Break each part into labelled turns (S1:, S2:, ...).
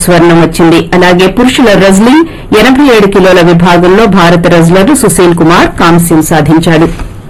S1: స్వర్ణం వచ్చింది అలాగే పురుషుల రెజ్లింగ్ ఎనబై ఏడు కిలోల విభాగంలో భారత రెజ్లర్ సుశీల్ కుమార్ కాంస్యం సాధించాడు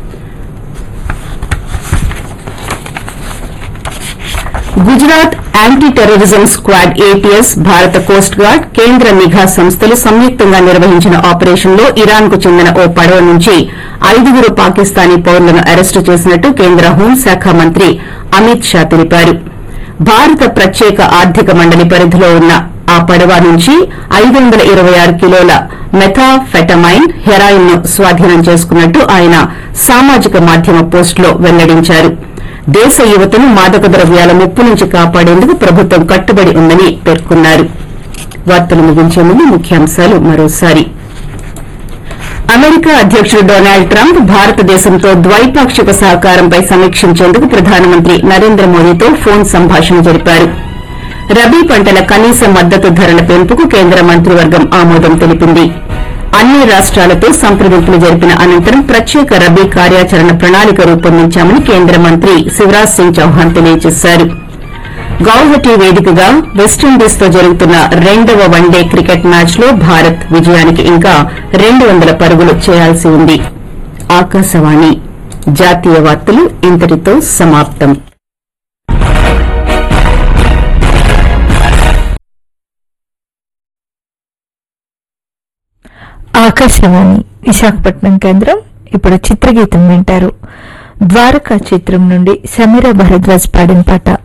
S1: Gujarat anti terrorism squad ATS భారత కోస్ట్ గార్డ్ కేంద్ర నిఘా సంస్థలు సంయుక్తంగా నిర్వహించిన ఆపరేషన్లో ఇరాన్ కు చెందిన ఓ పడవ నుంచి ఐదుగురు పాకిస్తానీ పౌరులను అరెస్టు చేసినట్టు కేంద్ర హోంశాఖ మంత్రి అమిత్ షా తెలిపారు భారత ప్రత్యేక ఆర్థిక మండలి పరిధిలో ఉన్న ఆ పడవ నుంచి ఐదు వందల ఇరవై ఆరు కిలోల మెథాఫెటమైన్ హెరాయిన్ ను స్వాధీనం చేసుకున్నట్టు ఆయన సామాజిక మాధ్యమ పోస్టులో వెల్లడించారు దేశ యువతను మాదక ద్రవ్యాల ముప్పు నుంచి కాపాడేందుకు ప్రభుత్వం కట్టుబడి ఉందని పేర్కొన్నారు వార్తలు ముగించే ముందు ముఖ్యాంశాలు మరోసారి అమెరికా అధ్యకుడు డొనాల్డ్ ట్రంప్ భారతదేశంతో ద్వైపాక్షిక సహకారంపై సమీక్షించేందుకు ప్రధానమంత్రి నరేంద్ర మోదీతో ఫోన్ సంభాషణ జరిపారు రబీ పంటల కనీస మద్దతు ధరల పెంపుకు కేంద్ర మంత్రివర్గం ఆమోదం తెలిపింది అన్ని రాష్ట్రాలతో సంప్రదింపులు జరిపిన అనంతరం ప్రత్యేక రబీ కార్యాచరణ ప్రణాళిక రూపొందించామని కేంద్ర మంత్రి శివరాజ్ సింగ్ చౌహాన్ తెలియజేశారు గౌహటి వేదికగా వెస్టిండీస్ తో జరుగుతున్న రెండవ వన్డే క్రికెట్ మ్యాచ్ లో భారత్ విజయానికి ఇంకా రెండు వందల పరుగులు చేయాల్సి ఉంది ఆకాశవాణి జాతీయ వార్తలు ఇంతటితో సమాప్తం
S2: ఆకాశవాణి విశాఖపట్నం కేంద్రం ఇప్పుడు చిత్రగీతం వింటారు ద్వారకా చిత్రం నుండి సమీర భరద్వాజ్ పాడిన పాట